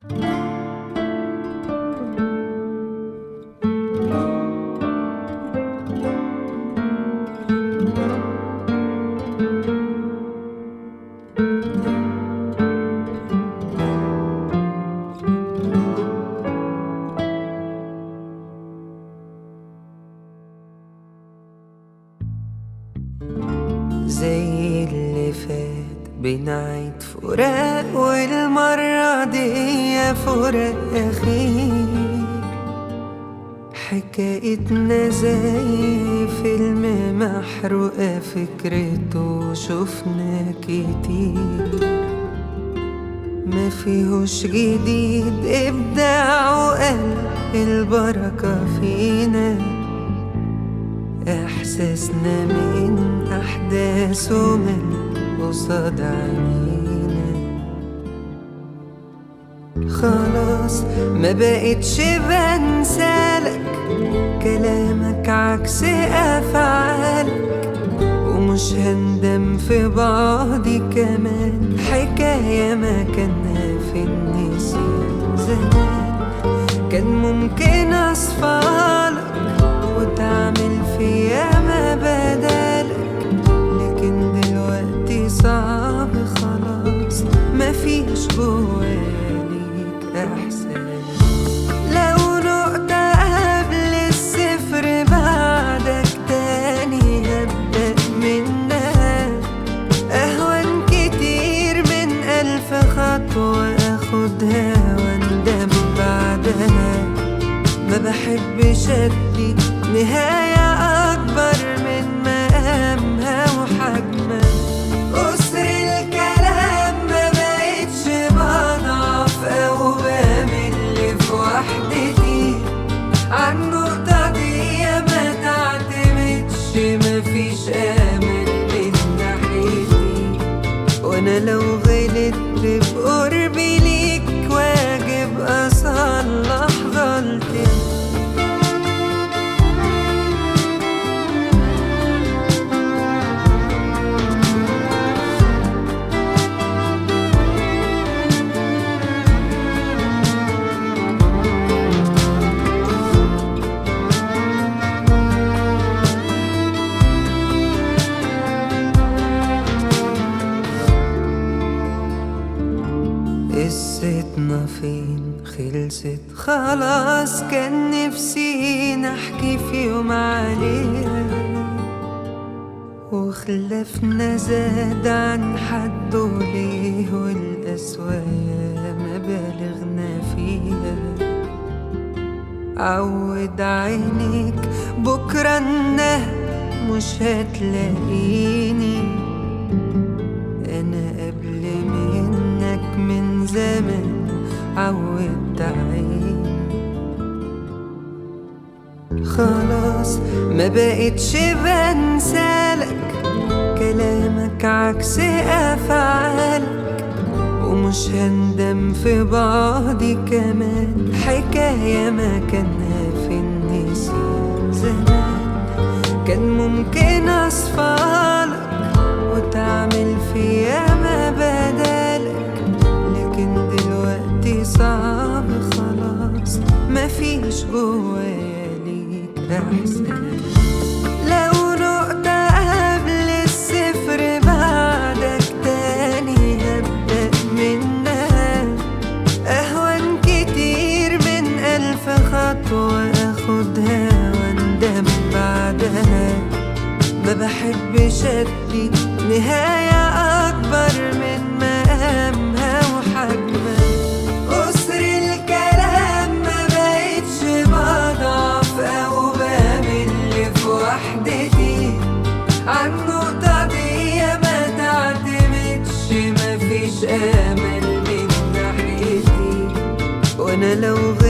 زي اللي فات بنعيد فراق والمرة دي فراق أخير حكايتنا زي فيلم محروقة فكرته شفنا كتير ما فيهوش جديد إبداع وقلب البركة فينا إحساسنا من أحداث ومن قصاد عينينا خلاص ما بقتش بنسالك كلامك عكس أفعالك ومش هندم في بعضي كمان حكاية ما كنا في النسيان زمان كان ممكن أصفالك وتعمل فيا ما بدالك لكن دلوقتي صعب خلاص مفيش جواليك احساس لو نقطة قبل الصفر بعدك تاني هبدأ منها أهون كتير من ألف خطوة أخدها واندم بعدها ما بحبش ادي نهاية أكبر من مقامها وحجمها قصر الكلام ما بقتش بضعف أو بمل في وحدتي عن نقطة دي ما تعتمدش مفيش أمل من ناحيتي وانا لو غلطت بقربي ليك واجب اصلح غلطتي قصتنا فين خلصت خلاص كان نفسي نحكي في يوم عليها وخلافنا زاد عن حد وليه والأسواق ما بالغنا فيها عود عينيك بكرة انه مش هتلاقيني انا قبل منك من زمان عودت عيني خلاص ما بقتش بنسالك كلامك عكس افعالك ومش هندم في بعضي كمان حكاية ما كنا في النسيان زمان كان ممكن أصفالك وتعمل فيا ما بدالك لكن دلوقتي صعب خلاص مفيش جوايا ليك إحساس لو نقطة قبل الصفر بعدك تاني هبدأ منها أهون كتير من ألف خطوة أخدها واندم بعدها ما بحبش أدي نهاية أكبر من مقامها وحجمها قصر الكلام ما بقتش بضعف أو بمل في وحدتي عن نقطة دي ما تعتمدش مفيش أمل من ناحيتي وأنا لو